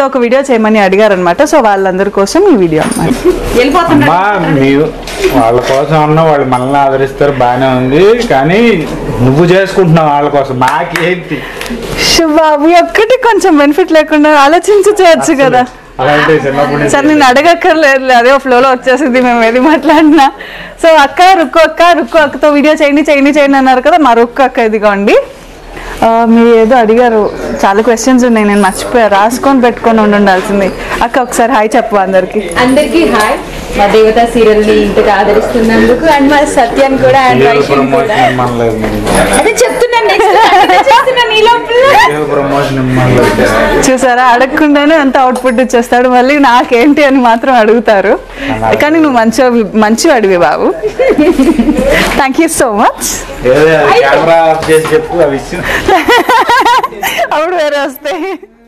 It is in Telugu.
వాళ్ళతో ఒక వీడియో చేయమని అడిగారు అనమాట సో వాళ్ళందరి కోసం ఈ వీడియో అన్నమాట అమ్మా మీరు వాళ్ళ కోసం అన్న వాళ్ళు మనల్ని ఆదరిస్తారు బాగానే ఉంది కానీ నువ్వు చేసుకుంటున్నావు వాళ్ళ కోసం మాకేంటి బాబు ఒక్కటి కొంచెం బెనిఫిట్ లేకుండా ఆలోచించి చేయొచ్చు కదా అలాంటి చిన్నప్పటి నుంచి సార్ నేను అడగక్కర్లేదు అదే ఫ్లోలో వచ్చేసింది మేము ఏది మాట్లాడినా సో అక్క రుక్కు అక్క రుక్కు అక్కతో వీడియో చేయండి చేయండి చేయండి అన్నారు కదా మా రుక్కు అక్క ఇదిగోండి ఆ, మీరు ఏదో అడిగారు చాలా క్వశ్చన్స్ ఉన్నాయి నేను మర్చిపోయా రాసుకొని పెట్టుకొని ఉండి ఉండాల్సింది అక్క ఒకసారి హాయ్ చెప్పు అందరికి అందరికీ హాయ్ మా దేవత సీరియల్ ని ఇంతగా ఆదరిస్తున్నందుకు అండ్ మా సత్యాన్ని కూడా అండ్ ఏ వైష్ణవి కూడా ప్రమోషన్ ఇమ్మనలేదు మీరు. అదే చెప్తున్నాను నెక్స్ట్ చేస్తున్నాను ఈ లోపల ఏ ప్రమోషన్ ఇమ్మనలేదు చూసారా అడగకుండానే అంత అవుట్పుట్ ఇచ్చేస్తాడు మళ్ళీ నాకేంటి అని మాత్రం అడుగుతారు కానీ నువ్వు మంచి మంచి అడివి బాబు థ్యాంక్ యూ సో మచ్ ఏదో అది కెమెరా ఆఫ్ చేసి చెప్పు ఆ విషయం అప్పుడు వేరే వస్తాయి